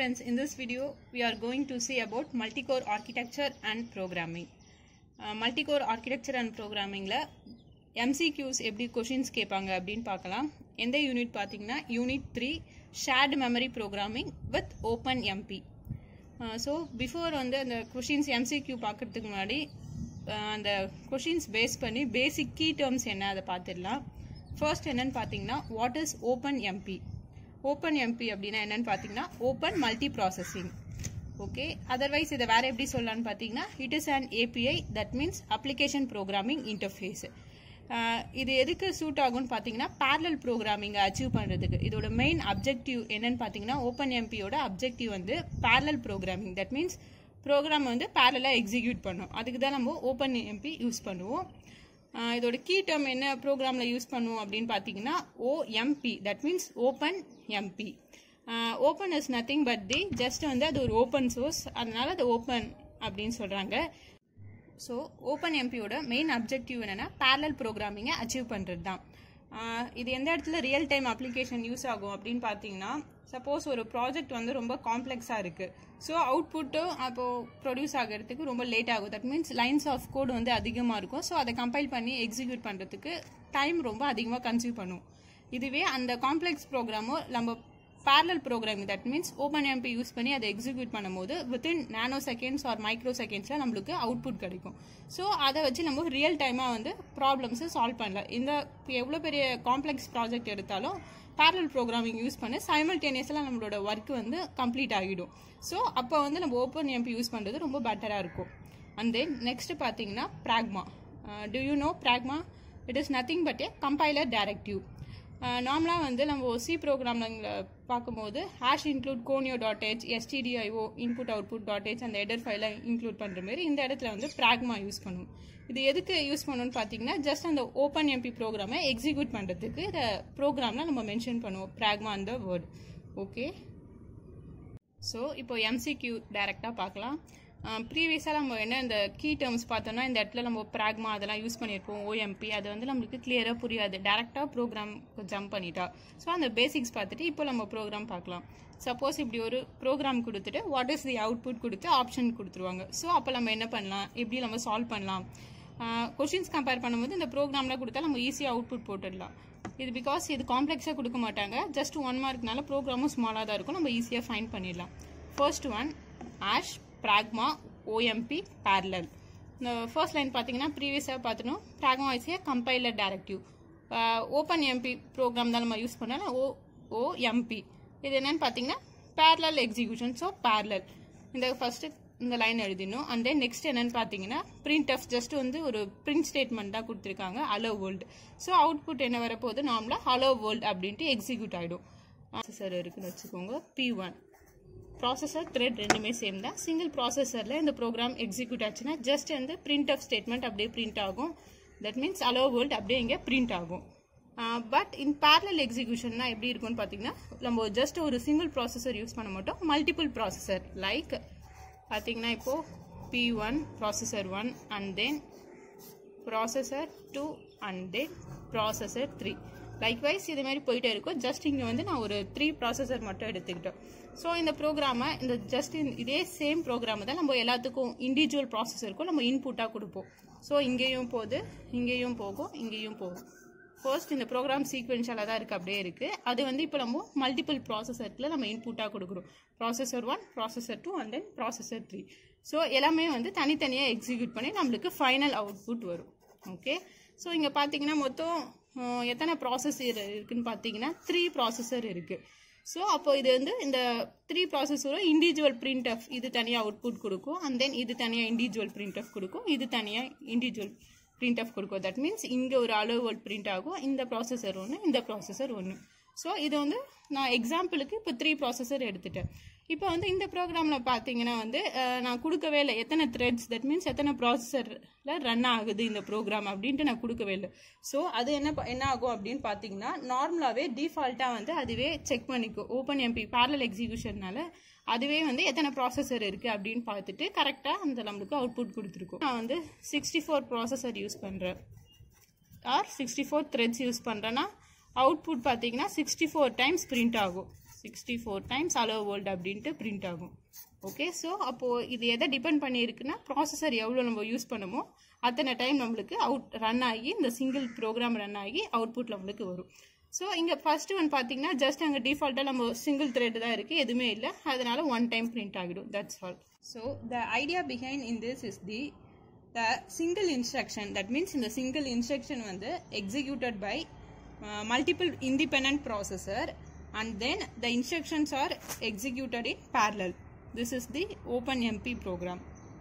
friends, in this video we are going to see about multi-core architecture and programming. Uh, multi-core architecture and programmingல MCQs எப்படி questions கேட்பாங்க அப்படின்னு பார்க்கலாம் எந்த unit பார்த்தீங்கன்னா unit three shared memory programming with Open MP so before வந்து அந்த questions MCQ பார்க்கறதுக்கு முன்னாடி uh, அந்த கொஷின்ஸ் பேஸ் பண்ணி பேசிக் கீ டேர்ம்ஸ் என்ன அதை பார்த்துடலாம் ஃபர்ஸ்ட் என்னன்னு பார்த்தீங்கன்னா what is Open MP Open MP அப்படின்னா என்னன்னு பார்த்தீங்கன்னா open multi processing okay otherwise இதை வேற எப்படி சொல்லலாம்னு பார்த்தீங்கன்னா it is an API that means application programming interface இது எதுக்கு சூட் ஆகும்னு பார்த்தீங்கன்னா பேரலல் ப்ரோக்ராமிங்கை அச்சீவ் பண்ணுறதுக்கு இதோட மெயின் அப்ஜெக்டிவ் என்னன்னு பார்த்தீங்கன்னா ஓப்பன் எம்பியோட அப்ஜெக்டிவ் வந்து parallel programming that means program வந்து பேரலாக எக்ஸிக்யூட் பண்ணும் அதுக்கு தான் நம்ம ஓப்பன் எம்பி யூஸ் பண்ணுவோம் ஆஹ் இதோட கீ டேர்ம் என்ன ப்ரோக்ராமில் யூஸ் பண்ணுவோம் அப்படின்னு பார்த்தீங்கன்னா OMP that means Open MP open is nothing but the just வந்து அது ஒரு ஓப்பன் சோர்ஸ் அதனால அது ஓப்பன் அப்படின்னு சொல்கிறாங்க ஸோ ஓப்பன் எம்பியோட மெயின் அப்ஜெக்டிவ் என்னென்னா பேரலல் ப்ரோக்ராமிங்கை அச்சீவ் பண்ணுறது தான் ஆஹ் இது எந்த இடத்துல ரியல் டைம் அப்ளிகேஷன் யூஸ் ஆகும் அப்படின்னு பார்த்தீங்கன்னா சப்போஸ் ஒரு ப்ராஜெக்ட் வந்து ரொம்ப காம்ப்ளெக்ஸாக இருக்குது ஸோ அவுட்புட்டும் அப்போது ப்ரொடியூஸ் ஆகிறதுக்கு ரொம்ப லேட் ஆகும் that means lines of code வந்து அதிகமாக இருக்கும் ஸோ அதை கம்பைல் பண்ணி எக்ஸிக்யூட் பண்ணுறதுக்கு டைம் ரொம்ப அதிகமாக கன்சியூம் பண்ணும் இதுவே அந்த காம்ப்ளெக்ஸ் ப்ரோக்ராமோ நம்ம parallel programming that means Open MP use பண்ணி அதை எக்ஸிக்யூட் பண்ணும்போது within nanoseconds or micro செகண்ட்ஸில் நம்மளுக்கு அவுட்புட் கிடைக்கும் ஸோ அதை வச்சு நம்ம ரியல் டைமாக வந்து ப்ராப்ளம்ஸை சால்வ் பண்ணலாம் இந்த எவ்வளோ பெரிய காம்ப்ளெக்ஸ் ப்ராஜெக்ட் எடுத்தாலும் parallel ப்ரோக்ராமிங் யூஸ் பண்ணி சைமல்டேனியஸில் நம்மளோட ஒர்க் வந்து கம்ப்ளீட் ஆகிடும் ஸோ அப்போ வந்து நம்ம ஓப்பன் எம்பி யூஸ் பண்ணுறது ரொம்ப பெட்டராக இருக்கும் அண்ட் தென் நெக்ஸ்ட் பார்த்தீங்கன்னா pragma to you know pragma it is nothing but a compiler directive நார்மலாக வந்து நம்ம சி ப்ரோக்ராமில் பார்க்கும்போது hash include conio dot h stdio input output dot h அந்த எடர் ஃபைலை இன்க்ளூட் பண்ணுற மாதிரி இந்த இடத்துல வந்து ப்ராக்மா யூஸ் பண்ணுவோம் இது எதுக்கு யூஸ் பண்ணணும்னு பார்த்தீங்கன்னா ஜஸ்ட் அந்த ஓப்பன் எம்பி ப்ரோக்ராமை எக்ஸிக்யூட் பண்ணுறதுக்கு இந்த ப்ரோக்ராமில் நம்ம மென்ஷன் பண்ணுவோம் ப்ராக்மா அந்த வேர்டு ஓகே ஸோ இப்போ எம்சிக்யூ டைரெக்டாக பார்க்கலாம் ப்ரீவியஸாக நம்ம என்ன இந்த கீ டேர்ம்ஸ் பார்த்தோம்னா இந்த இடத்துல நம்ம ப்ராக்மா அதெல்லாம் யூஸ் பண்ணியிருப்போம் ஓஎம்பி அது வந்து நம்மளுக்கு கிளியராக புரியாது டேரெக்டாக ப்ரோக்ராம் ஜம்ப் பண்ணிட்டா ஸோ அந்த பேசிக்ஸ் பார்த்துட்டு இப்போ நம்ம ப்ரோக்ராம் பார்க்கலாம் சப்போஸ் இப்படி ஒரு ப்ரோக்ராம் கொடுத்துட்டு வாட் இஸ் தி அவுட்புட் கொடுத்து ஆப்ஷன் கொடுத்துருவாங்க ஸோ அப்போ நம்ம என்ன பண்ணலாம் எப்படி நம்ம சால்வ் பண்ணலாம் கொஷின்ஸ் கம்பேர் பண்ணும்போது இந்த ப்ரோக்ராம்லாம் கொடுத்தா நம்ம ஈஸியாக அவுட்புட் போட்டுடலாம் இது பிகாஸ் இது காம்ப்ளெக்ஸாக கொடுக்க மாட்டாங்க ஜஸ்ட் ஒன் மார்க்னால ப்ரோக்ராமும் ஸ்மாலாக தான் இருக்கும் நம்ம ஈஸியாக ஃபைண்ட் பண்ணிடலாம் first one hash pragma OMP parallel இந்த ஃபர்ஸ்ட் லைன் பார்த்தீங்கன்னா ப்ரீவியஸாக பார்த்துனோம் pragma is a compiler directive Open MP program தான் நம்ம யூஸ் பண்ணாலும் ஓ ஓஎம்பி இது என்னன்னு பார்த்தீங்கன்னா பேரலல் எக்ஸிக்யூஷன் ஸோ பேரலல் இந்த ஃபர்ஸ்ட் இந்த லைன் எழுதிடணும் அண்ட் தென் நெக்ஸ்ட் என்னன்னு பார்த்தீங்கன்னா பிரிண்ட் ஆஃப் ஜஸ்ட் வந்து ஒரு பிரிண்ட் ஸ்டேட்மெண்ட் தான் கொடுத்துருக்காங்க அலோ வேர்ல்டு ஸோ அவுட்புட் என்ன வரப்போகுது நார்மலாக ஹலோ வேர்ல்டு அப்படின்ட்டு எக்ஸிக்யூட் ஆகிடும் ப்ராசஸர் இருக்குன்னு வச்சுக்கோங்க பி ஒன் ப்ராசஸர் த்ரெட் ரெண்டுமே சேம் தான் சிங்கிள் ப்ராசஸரில் இந்த ப்ரோக்ராம் எக்ஸிக்யூட் ஆச்சுன்னா ஜஸ்ட் வந்து பிரிண்ட் ஆஃப் ஸ்டேட்மெண்ட் அப்படியே பிரிண்ட் ஆகும் தட் மீன்ஸ் அலோ வேர்ல்டு அப்படியே இங்கே பிரிண்ட் ஆகும் பட் இன் பேரலல் எக்ஸிக்யூஷன்னா எப்படி இருக்கும்னு பார்த்தீங்கன்னா நம்ம ஜஸ்ட் ஒரு சிங்கிள் ப்ராசஸர் யூஸ் பண்ண மாட்டோம் மல்டிபிள் ப்ராசஸர் லைக் பார்த்தீங்கன்னா இப்போது P one processor one and then processor two and then processor three likewise இது மாதிரி போயிட்டே இருக்கும் ஜஸ்ட் இங்கே வந்து நான் ஒரு த்ரீ ப்ராசஸர் மட்டும் எடுத்துக்கிட்டோம் ஸோ இந்த ப்ரோக்ராமை இந்த ஜஸ்ட் இதே சேம் ப்ரோக்ராமை தான் நம்ம எல்லாத்துக்கும் இண்டிவிஜுவல் ப்ராசஸருக்கும் நம்ம இன்புட்டாக கொடுப்போம் ஸோ இங்கேயும் போகுது இங்கேயும் போகும் இங்கேயும் போகும் ஃபர்ஸ்ட் இந்த ப்ரோக்ராம் சீக்வென்ஷியலாக தான் இருக்குது அப்படியே இருக்குது அது வந்து இப்போ நம்ம மல்டிபிள் ப்ராசஸரில் நம்ம இன்புட்டாக கொடுக்குறோம் processor one processor two and then processor three so எல்லாமே வந்து தனித்தனியாக எக்ஸிக்யூட் பண்ணி நம்மளுக்கு ஃபைனல் அவுட்புட் வரும் ஓகே ஸோ இங்கே பார்த்தீங்கன்னா மொத்தம் எத்தனை ப்ராசஸர் இருக்குன்னு பார்த்தீங்கன்னா த்ரீ ப்ராசஸர் இருக்குது ஸோ அப்போ இது வந்து இந்த த்ரீ ப்ராசஸரும் இண்டிவிஜுவல் பிரிண்ட் ஆஃப் இது தனியாக அவுட்புட் கொடுக்கும் அண்ட் தென் இது தனியாக இண்டிவிஜுவல் பிரிண்ட் ஆஃப் கொடுக்கும் இது தனியாக இண்டிவிஜுவல் பிரிண்ட் ஆஃப் கொடுக்கும் தட் மீன்ஸ் இங்கே ஒரு அலோவல் பிரிண்ட் ஆகும் இந்த ப்ராசஸர் ஒன்று இந்த ப்ராசஸர் ஒன்று ஸோ இது வந்து நான் எக்ஸாம்பிளுக்கு இப்போ த்ரீ ப்ராசஸர் எடுத்துட்டேன் இப்போ வந்து இந்த ப்ரோக்ராமில் பார்த்தீங்கன்னா வந்து நான் கொடுக்கவே இல்லை எத்தனை த்ரெட்ஸ் தட் மீன்ஸ் எத்தனை ப்ராசஸரில் ரன் ஆகுது இந்த ப்ரோக்ராம் அப்படின்ட்டு நான் கொடுக்கவே இல்லை ஸோ அது என்ன என்ன ஆகும் அப்படின்னு பார்த்தீங்கன்னா நார்மலாகவே டிஃபால்ட்டாக வந்து அதுவே செக் பண்ணிக்கும் ஓப்பன் எம்பி பேரலல் எக்ஸிக்யூஷன்னால அதுவே வந்து எத்தனை ப்ராசஸர் இருக்குது அப்படின்னு பார்த்துட்டு கரெக்டாக அந்த நம்மளுக்கு அவுட்புட் கொடுத்துருக்கும் நான் வந்து சிக்ஸ்டி ஃபோர் ப்ராசஸர் யூஸ் பண்ணுறேன் or sixty four threads use பண்ணுறேன்னா அவுட்புட் பார்த்தீங்கன்னா சிக்ஸ்டி ஃபோர் டைம்ஸ் பிரிண்ட் ஆகும் sixty four times hello world அப்படின்ட்டு பிரிண்ட் ஆகும் ஓகே ஸோ அப்போது இது எதை டிபெண்ட் பண்ணியிருக்குன்னா ப்ராசஸர் எவ்வளோ நம்ம யூஸ் பண்ணுமோ அத்தனை டைம் நம்மளுக்கு அவுட் ரன் ஆகி இந்த சிங்கிள் ப்ரோக்ராம் ரன் ஆகி அவுட்புட் நம்மளுக்கு வரும் ஸோ இங்கே ஃபர்ஸ்ட் ஒன் பார்த்தீங்கன்னா ஜஸ்ட் அங்கே டிஃபால்ட்டாக நம்ம சிங்கிள் த்ரெட் தான் இருக்குது எதுவுமே இல்லை அதனால ஒன் டைம் பிரிண்ட் ஆகிடும் that's all so the idea behind in this is the the single instruction that means இந்த சிங்கிள் இன்ஸ்ட்ரக்ஷன் வந்து executed by multiple independent processor and then the instructions are executed in parallel. This is the OpenMP program.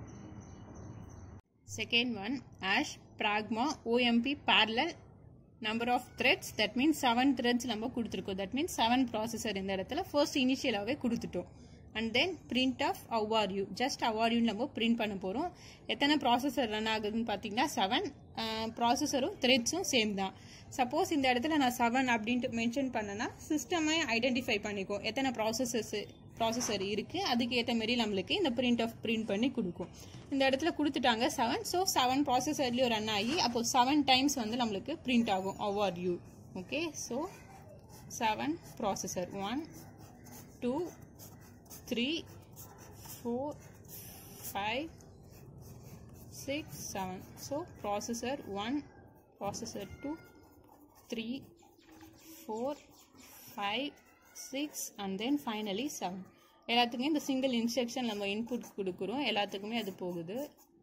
Second one, Ash Pragma OMP parallel number of threads that means 7 threads நம்ம கொடுத்துருக்கோம் that means 7 processor இந்த இடத்துல first initialaவே கொடுத்துட்டோம் and then print of how are you just how are you நம்ம print பண்ண போகிறோம் எத்தனை processor run ஆகுதுன்னு பார்த்தீங்கன்னா செவன் ப்ராசஸரும் த்ரெட்ஸும் சேம் தான் சப்போஸ் இந்த இடத்துல நான் செவன் அப்படின்ட்டு மென்ஷன் பண்ணனா சிஸ்டமே ஐடென்டிஃபை பண்ணிக்கும் எத்தனை ப்ராசஸஸ் ப்ராசஸர் இருக்குது அதுக்கு ஏற்ற மாரி நம்மளுக்கு இந்த பிரிண்ட் ஆஃப் பிரிண்ட் பண்ணி கொடுக்கும் இந்த இடத்துல கொடுத்துட்டாங்க செவன் ஸோ செவன் ப்ராசஸர்லேயும் ரன் ஆகி அப்போ செவன் டைம்ஸ் வந்து நம்மளுக்கு பிரிண்ட் ஆகும் how are you okay so seven processor one two three four five six seven so processor one processor two three four five six and then finally seven எல்லாத்துக்குமே இந்த single instruction நம்ம input கொடுக்குறோம் எல்லாத்துக்குமே அது போகுது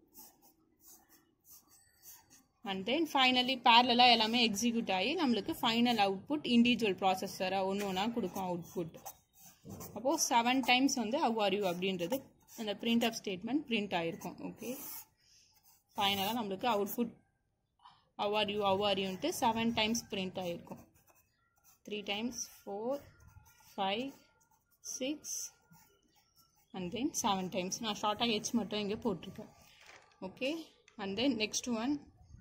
and then finally பேரலாக எல்லாமே execute ஆகி நம்மளுக்கு ஃபைனல் அவுட்புட் இண்டிவிஜுவல் ப்ராசஸராக ஒன்று ஒன்றா கொடுக்கும் அவுட்புட் அப்போது செவன் டைம்ஸ் வந்து அவ்வார் யூ அப்படின்றது அந்த பிரிண்ட் ஆஃப் ஸ்டேட்மெண்ட் பிரிண்ட் ஆகிருக்கும் ஓகே ஃபைனலாக நம்மளுக்கு அவுட்புட் அவ்வார் யூ அவ்வார் யூன்ட்டு செவன் டைம்ஸ் பிரிண்ட் ஆகிருக்கும் three times four five six and then seven times நான் ஷார்ட்டாக ஹெச் மட்டும் இங்கே போட்டிருக்கேன் okay and then next one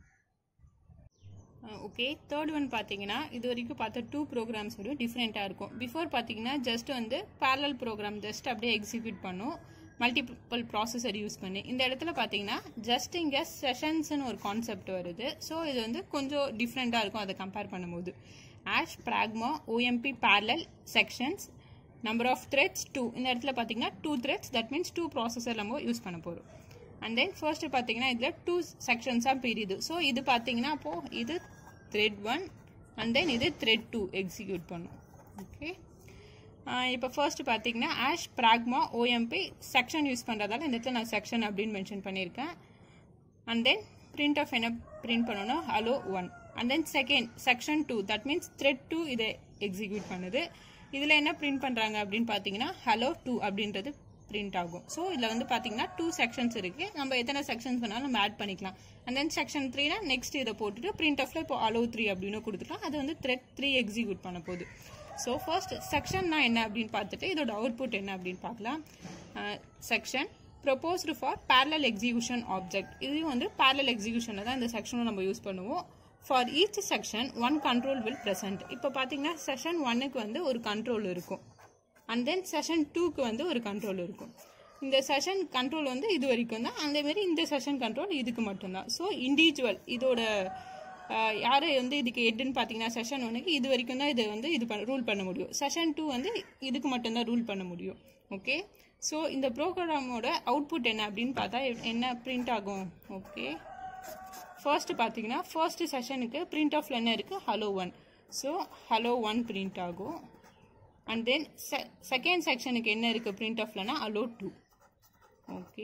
okay third one பார்த்தீங்கன்னா இது வரைக்கும் பார்த்த டூ ப்ரோக்ராம்ஸ் வரும் டிஃப்ரெண்ட்டாக இருக்கும் பிஃபோர் பார்த்தீங்கன்னா ஜஸ்ட் வந்து பேரலல் ப்ரோக்ராம் ஜஸ்ட் அப்படியே எக்ஸிக்யூட் பண்ணும் மல்டிபிள் ப்ராசஸர் யூஸ் பண்ணி இந்த இடத்துல பார்த்தீங்கன்னா ஜஸ்ட் இங்கே செஷன்ஸ்னு ஒரு கான்செப்ட் வருது ஸோ இது வந்து கொஞ்சம் டிஃப்ரெண்ட்டாக இருக்கும் அதை கம்பேர் பண்ணும்போது hash pragma OMP parallel sections number of threads two இந்த இடத்துல பார்த்தீங்கன்னா two threads that means two processor நம்ம யூஸ் பண்ண போகிறோம் அண்ட் தென் ஃபர்ஸ்ட் பார்த்தீங்கன்னா இதில் டூ செக்ஷன்ஸாக பிரியுது ஸோ இது பார்த்தீங்கன்னா அப்போது இது த்ரெட் ஒன் அண்ட் தென் இது த்ரெட் டூ எக்ஸிக்யூட் பண்ணும் ஓகே இப்போ ஃபர்ஸ்ட் பார்த்தீங்கன்னா hash pragma OMP section use பண்ணுறதால இந்த இடத்துல நான் செக்ஷன் அப்படின்னு மென்ஷன் பண்ணியிருக்கேன் அண்ட் தென் பிரிண்ட் ஆஃப் என்ன பிரிண்ட் பண்ணணும் hello one and then second section two that means thread two இதை எக்ஸிக்யூட் பண்ணுது இதில் என்ன பிரிண்ட் பண்ணுறாங்க அப்படின்னு பார்த்தீங்கன்னா ஹலோ டூ அப்படின்றது பிரிண்ட் ஆகும் ஸோ இதில் வந்து பார்த்தீங்கன்னா டூ செக்ஷன்ஸ் இருக்குது நம்ம எத்தனை செக்ஷன்ஸ் வேணாலும் நம்ம ஆட் பண்ணிக்கலாம் அண்ட் தென் செக்ஷன் த்ரீனா நெக்ஸ்ட் இதை போட்டுட்டு பிரிண்ட் ஆஃப்ல இப்போ அலோ த்ரீ அப்படின்னு கொடுத்துக்கலாம் அது வந்து த்ரெட் த்ரீ எக்ஸிக்யூட் பண்ண போகுது ஸோ ஃபர்ஸ்ட் செக்ஷன்னா என்ன அப்படின்னு பார்த்துட்டு இதோட அவுட்புட் என்ன அப்படின்னு பார்க்கலாம் section proposed for parallel execution object இதையும் வந்து பேரலல் எக்ஸிக்யூஷனில் தான் இந்த செக்ஷனும் நம்ம யூஸ் பண்ணுவோம் for each section one control will present இப்போ பார்த்தீங்கன்னா செஷன் ஒன்னுக்கு வந்து ஒரு கண்ட்ரோல் இருக்கும் அண்ட் தென் செஷன் டூக்கு வந்து ஒரு கண்ட்ரோல் இருக்கும் இந்த செஷன் கண்ட்ரோல் வந்து இது வரைக்கும் தான் அதேமாரி இந்த செஷன் கண்ட்ரோல் இதுக்கு மட்டும்தான் ஸோ இண்டிவிஜுவல் இதோட யார் வந்து இதுக்கு ஹெட்னு பார்த்தீங்கன்னா செஷன் ஒன்றுக்கு இது வரைக்கும் தான் இதை வந்து இது பண்ண ரூல் பண்ண முடியும் செஷன் டூ வந்து இதுக்கு மட்டும்தான் ரூல் பண்ண முடியும் ஓகே ஸோ இந்த ப்ரோக்ராமோட அவுட்புட் என்ன அப்படின்னு பார்த்தா என்ன பிரிண்ட் ஆகும் ஓகே ஃபர்ஸ்ட் பார்த்தீங்கன்னா ஃபர்ஸ்ட் செஷனுக்கு பிரிண்ட் ஆஃப்ல என்ன இருக்குது hello one so hello one print ஆகும் அண்ட் தென் செகண்ட் செக்ஷனுக்கு என்ன இருக்குது பிரிண்ட் ஆஃப்லனா ஹலோ டூ ஓகே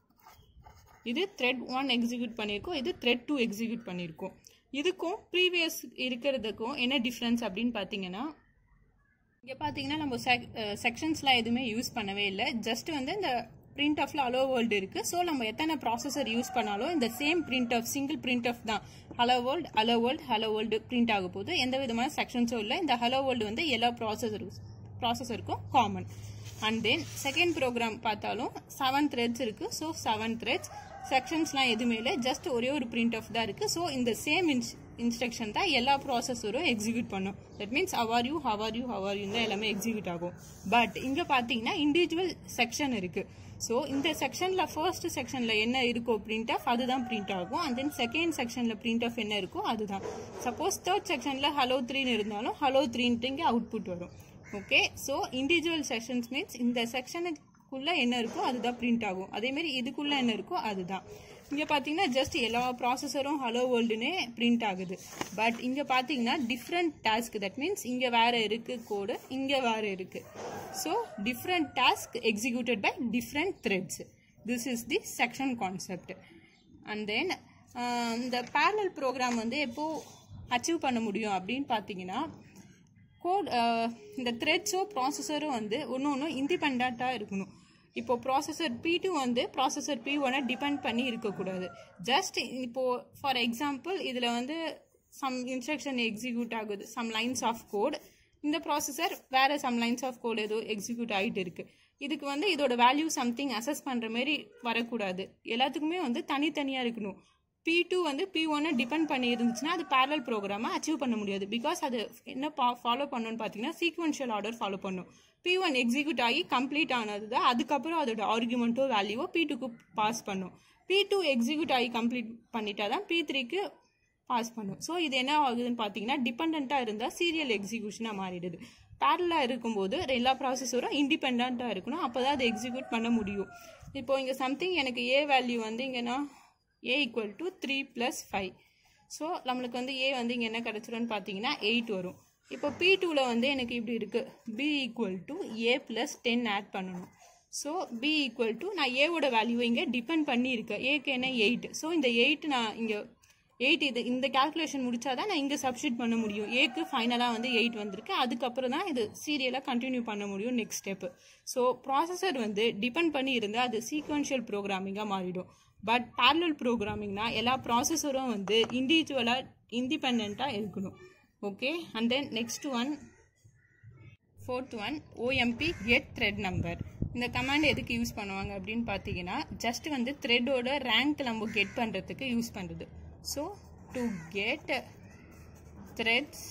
இது த்ரெட் ஒன் எக்ஸிக்யூட் பண்ணியிருக்கோம் இது த்ரெட் டூ எக்ஸிக்யூட் பண்ணியிருக்கோம் இதுக்கும் ப்ரீவியஸ் இருக்கிறதுக்கும் என்ன டிஃப்ரென்ஸ் அப்படின்னு பார்த்தீங்கன்னா இங்கே பார்த்தீங்கன்னா நம்ம செக் செக்ஷன்ஸ்லாம் எதுவுமே யூஸ் பண்ணவே இல்லை ஜஸ்ட் வந்து இந்த பிரிண்ட் ஆஃப்ல அலோ வேர்ல்டு இருக்கு ஸோ நம்ம எத்தனை ப்ராசஸர் யூஸ் பண்ணாலும் இந்த same printf single printf தான் hello world hello world hello world print ஆக போது எந்த விதமான செக்ஷன்ஸும் இல்லை இந்த ஹலோ வேர்ல்டு வந்து எல்லா ப்ராசஸர் ப்ராசஸருக்கும் common and then second program பார்த்தாலும் செவன் த்ரெட்ஸ் இருக்கு ஸோ செவன் த்ரெட்ஸ் செக்ஷன்ஸ்லாம் எதுவுமே இல்லை ஜஸ்ட் ஒரே ஒரு பிரிண்ட் ஆஃப் தான் இருக்கு ஸோ இந்த சேம் இன்ஸ் இன்ஸ்ட்ரக்ஷன் தான் எல்லா ப்ராசஸரும் எக்ஸிக்யூட் பண்ணும் that means how are you how are you how are you தான் எல்லாமே எக்ஸிக்யூட் ஆகும் பட் இங்கே பார்த்தீங்கன்னா இண்டிவிஜுவல் செக்ஷன் இருக்கு ஸோ இந்த செக்ஷனில் ஃபர்ஸ்ட் செக்ஷனில் என்ன இருக்கோ பிரிண்ட் ஆஃப் அதுதான் பிரிண்ட் ஆகும் அண்ட் தென் செகண்ட் செக்ஷனில் பிரிண்ட் ஆஃப் என்ன இருக்கோ அதுதான் சப்போஸ் தேர்ட் செக்ஷனில் ஹலோ த்ரீன்னு இருந்தாலும் ஹலோ த்ரீன்ட்டு இங்கே அவுட்புட் வரும் okay so individual sections means இந்த செக்ஷனுக்குள்ள என்ன இருக்கோ அதுதான் பிரிண்ட் ஆகும் அதே மாதிரி இதுக்குள்ள என்ன இருக்கோ அதுதான் இங்க பாத்தீங்கன்னா ஜஸ்ட் எல்லா ப்ராசஸரும் ஹலோ வேர்ல்டுனே பிரிண்ட் ஆகுது பட் இங்க பாத்தீங்கன்னா டிஃப்ரெண்ட் டாஸ்க் தட் மீன்ஸ் இங்க வேற இருக்கு கோடு இங்க வேற இருக்கு so different task executed by different threads this is the section concept and then இந்த பேரலல் ப்ரோக்ராம் வந்து எப்போ அச்சீவ் பண்ண முடியும் அப்படின்னு பார்த்தீங்கன்னா கோட் இந்த த்ரெட்ஸோ ப்ராசஸரும் வந்து ஒன்று ஒன்று இண்டிபெண்ட்டாக இருக்கணும் இப்போ ப்ராசஸர் பி டூ வந்து ப்ராசஸர் பி ஒன்னை டிபெண்ட் பண்ணி இருக்கக்கூடாது ஜஸ்ட் இப்போ ஃபார் எக்ஸாம்பிள் இதில் வந்து சம் இன்ஸ்ட்ரக்ஷன் எக்ஸிக்யூட் ஆகுது சம் லைன்ஸ் ஆஃப் கோட் இந்த ப்ராசஸர் வேற சம் லைன்ஸ் ஆஃப் கோட் ஏதோ எக்ஸிக்யூட் ஆகிட்டு இருக்கு இதுக்கு வந்து இதோட வேல்யூ சம்திங் அசஸ் பண்ணுற மாதிரி வரக்கூடாது எல்லாத்துக்குமே வந்து தனித்தனியாக இருக்கணும் பி டூ வந்து பி ஒன்னை டிபெண்ட் பண்ணி இருந்துச்சுன்னா அது பேரல் ப்ரோக்ராமை அச்சீவ் பண்ண முடியாது பிகாஸ் அது என்ன ஃபாலோ பண்ணணும்னு பார்த்தீங்கன்னா சீக்வன்ஷியல் ஆர்டர் ஃபாலோ பண்ணும் பி ஒன் எக்ஸிக்யூட் ஆகி கம்ப்ளீட் ஆனது தான் அதுக்கப்புறம் அதோட ஆர்குமெண்ட்டோ வேல்யூவோ பி டூக்கு பாஸ் பண்ணும் பி டூ எக்ஸிக்யூட் ஆகி கம்ப்ளீட் பண்ணிட்டா தான் பி த்ரீக்கு பாஸ் பண்ணும் ஸோ இது என்ன ஆகுதுன்னு பார்த்தீங்கன்னா டிபெண்ட்டாக இருந்தால் சீரியல் எக்ஸிக்யூஷனாக மாறிடுது பேரலாக இருக்கும்போது எல்லா ப்ராசஸரும் இண்டிபெண்ட்டாக இருக்கணும் அப்போ தான் அதை எக்ஸிக்யூட் பண்ண முடியும் இப்போ இங்கே சம்திங் எனக்கு ஏ வேல்யூ வந்து இங்கன்னா A equal to three plus five so நம்மளுக்கு வந்து ஏ வந்து இங்கே என்ன கிடச்சிரும்னு பார்த்தீங்கன்னா எயிட் வரும் இப்போ பி டூவில் வந்து எனக்கு இப்படி இருக்குது B equal to A plus ten add பண்ணணும் ஸோ பி ஈக்குவல் டு நான் ஏவோட வேல்யூ இங்கே டிபெண்ட் பண்ணி இருக்கேன் ஏக்கு என்ன எயிட் ஸோ இந்த எயிட் நான் இங்கே எயிட் இது இந்த கால்குலேஷன் முடிச்சாதான் நான் இங்கே சப்ஸ்டியூட் பண்ண முடியும் ஏக்கு ஃபைனலாக வந்து எயிட் வந்திருக்கு அதுக்கப்புறம் தான் இது சீரியலாக கண்டினியூ பண்ண முடியும் நெக்ஸ்ட் ஸ்டெப்பு ஸோ ப்ராசஸர் வந்து டிபெண்ட் பண்ணி இருந்தால் அது சீக்வன்ஷியல் ப்ரோக்ராமிங்காக மாறிடும் பட் parallel ப்ரோக்ராமிங்னா எல்லா ப்ராசஸரும் வந்து இண்டிவிஜுவலாக இண்டிபெண்ட்டாக இருக்கணும் okay and then next one fourth one OMP get thread number இந்த கமாண்ட் எதுக்கு யூஸ் பண்ணுவாங்க அப்படின்னு பார்த்தீங்கன்னா ஜஸ்ட் வந்து த்ரெட்டோட ரேங்க் நம்ம கெட் பண்ணுறதுக்கு யூஸ் பண்ணுறது so to get threads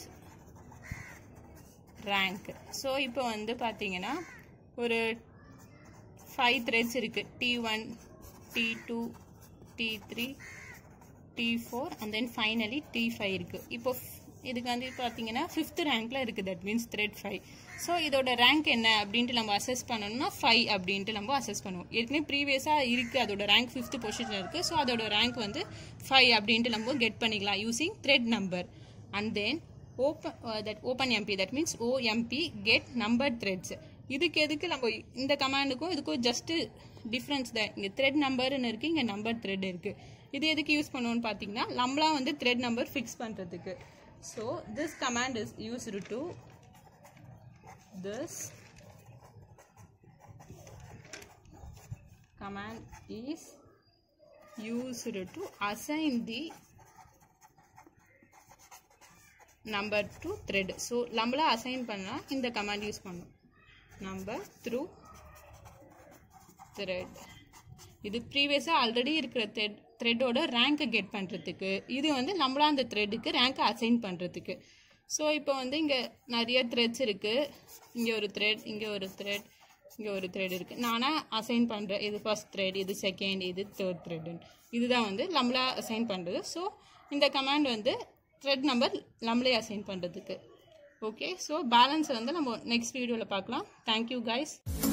rank so இப்போ வந்து பார்த்தீங்கன்னா ஒரு ஃபைவ் த்ரெட்ஸ் இருக்குது T one T two T three T four and then finally T five இருக்குது இப்போ இதுக்கு வந்து பார்த்தீங்கன்னா ஃபிஃப்த் ரேங்க்ல இருக்குது that means thread five so இதோட ரேங்க் என்ன அப்படின்ட்டு நம்ம அசஸ் பண்ணணும்னா ஃபைவ் அப்படின்ட்டு நம்ம அசஸ் பண்ணுவோம் ஏற்கனவே ப்ரீவியஸாக இருக்குது அதோட ரேங்க் ஃபிஃப்த் பொசிஷன் இருக்குது ஸோ அதோட ரேங்க் வந்து ஃபைவ் அப்படின்ட்டு நம்ம கெட் பண்ணிக்கலாம் using thread number and then open that open MP that means OMP get number threads இதுக்கு எதுக்கு நம்ம இந்த கமாண்டுக்கும் இதுக்கும் ஜஸ்ட் டிஃப்ரென்ஸ் தான் இங்கே த்ரெட் நம்பர்னு இருக்குது இங்கே நம்பர் த்ரெட் இருக்குது இது எதுக்கு யூஸ் பண்ணுவோம்னு பார்த்தீங்கன்னா நம்மளாம் வந்து த்ரெட் நம்பர் ஃபிக்ஸ் பண்ணுறதுக்கு so this command is used to this command is used to assign the number to thread so நம்மள assign பண்ணா இந்த command யூஸ் பண்ணும் number through thread இது ப்ரீவியஸாக ஆல்ரெடி இருக்கிற த்ரெட் த்ரெட்டோட ரேங்கை கெட் பண்ணுறதுக்கு இது வந்து நம்மளா அந்த த்ரெட்டுக்கு ரேங்கை அசைன் பண்ணுறதுக்கு ஸோ இப்போ வந்து இங்கே நிறைய த்ரெட்ஸ் இருக்குது இங்கே ஒரு த்ரெட் இங்கே ஒரு த்ரெட் இங்கே ஒரு த்ரெட் இருக்குது நானாக அசைன் பண்ணுறேன் இது ஃபர்ஸ்ட் த்ரெட் இது செகண்ட் இது தேர்ட் த்ரெட்டுன்னு இதுதான் வந்து நம்மளா அசைன் பண்ணுறது ஸோ இந்த கமாண்ட் வந்து த்ரெட் நம்பர் நம்மளே அசைன் பண்ணுறதுக்கு ஓகே ஸோ பேலன்ஸ் வந்து நம்ம நெக்ஸ்ட் வீடியோவில் பார்க்கலாம் தேங்க்யூ கைஸ்